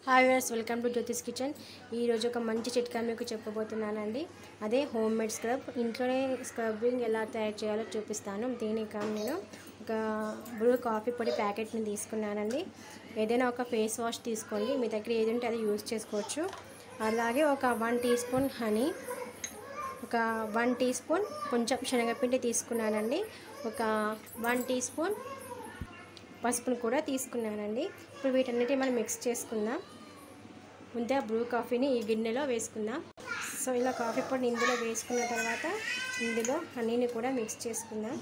hi viewers welcome to Jyothi's kitchen ఈరోజు ఒక మంచి చిట్కా మీకు చెప్పబోతున్నానండి అదే హోమ్ మేడ్ స్క్రబ్ ఇంట్లోనే స్క్రబ్బింగ్ ఎలా తయారు చేయాలో చూపిస్తాను దీనికి నేను ఒక బ్రూ కాఫీ పొడి ప్యాకెట్ని తీసుకున్నానండి ఏదైనా ఒక ఫేస్ వాష్ తీసుకోండి మీ దగ్గర ఏది ఉంటే అది యూజ్ చేసుకోవచ్చు అలాగే ఒక వన్ టీ స్పూన్ హనీ ఒక వన్ టీ స్పూన్ కొంచెం శనగపిండి తీసుకున్నానండి ఒక వన్ టీ స్పూన్ పసుపును కూడా తీసుకున్నానండి ఇప్పుడు వీటన్నిటి మనం మిక్స్ చేసుకుందాం ముందే బ్రూ కాఫీని ఈ గిన్నెలో వేసుకుందాం సో ఇలా కాఫీ పొడిని ఇందులో వేసుకున్న తర్వాత ఇందులో హనీని కూడా మిక్స్ చేసుకుందాం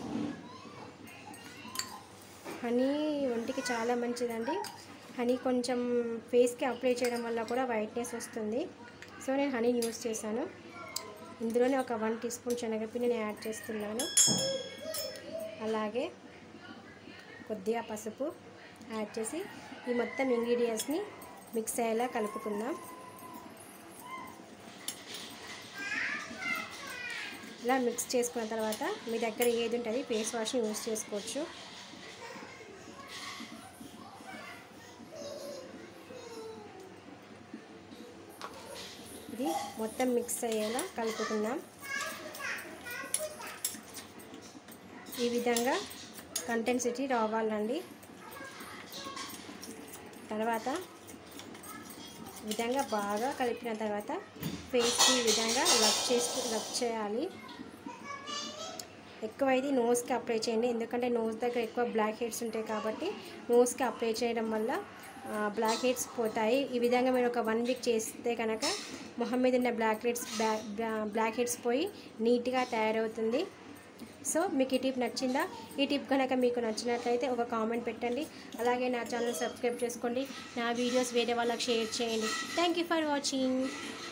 హనీ ఒంటికి చాలా మంచిదండి హనీ కొంచెం ఫేస్కి అప్లై చేయడం వల్ల కూడా వైట్నెస్ వస్తుంది సో నేను హనీని యూస్ చేశాను ఇందులోనే ఒక వన్ టీ స్పూన్ శనగపిండిని యాడ్ చేస్తున్నాను అలాగే కొద్దిగా పసుపు యాడ్ చేసి ఈ మొత్తం ఇంగ్రీడియంట్స్ని మిక్స్ అయ్యేలా కలుపుకుందాం ఇలా మిక్స్ చేసుకున్న తర్వాత మీ దగ్గర ఏది ఉంటుంది ఫేస్ వాష్ని యూస్ చేసుకోవచ్చు ఇది మొత్తం మిక్స్ అయ్యేలా కలుపుకుందాం ఈ విధంగా కంటెన్సిటీ రావాలండి తర్వాత ఈ విధంగా బాగా కలిపిన తర్వాత ఫేస్కి ఈ విధంగా రబ్ చేసి రబ్ చేయాలి ఎక్కువైతే నోస్కి అప్లై చేయండి ఎందుకంటే నోస్ దగ్గర ఎక్కువ బ్లాక్ హెడ్స్ ఉంటాయి కాబట్టి నోస్కి అప్లై చేయడం వల్ల బ్లాక్ హెడ్స్ పోతాయి ఈ విధంగా మీరు ఒక వన్ వీక్ చేస్తే కనుక మొహం మీద ఉన్న బ్లాక్ హెడ్స్ బ్లాక్ హెడ్స్ పోయి నీట్గా తయారవుతుంది సో మీకు ఈ టిప్ నచ్చిందా ఈ టిప్ కనుక మీకు నచ్చినట్లయితే ఒక కామెంట్ పెట్టండి అలాగే నా ఛానల్ సబ్స్క్రైబ్ చేసుకోండి నా వీడియోస్ వేరే వాళ్ళకి షేర్ చేయండి థ్యాంక్ యూ ఫర్ వాచింగ్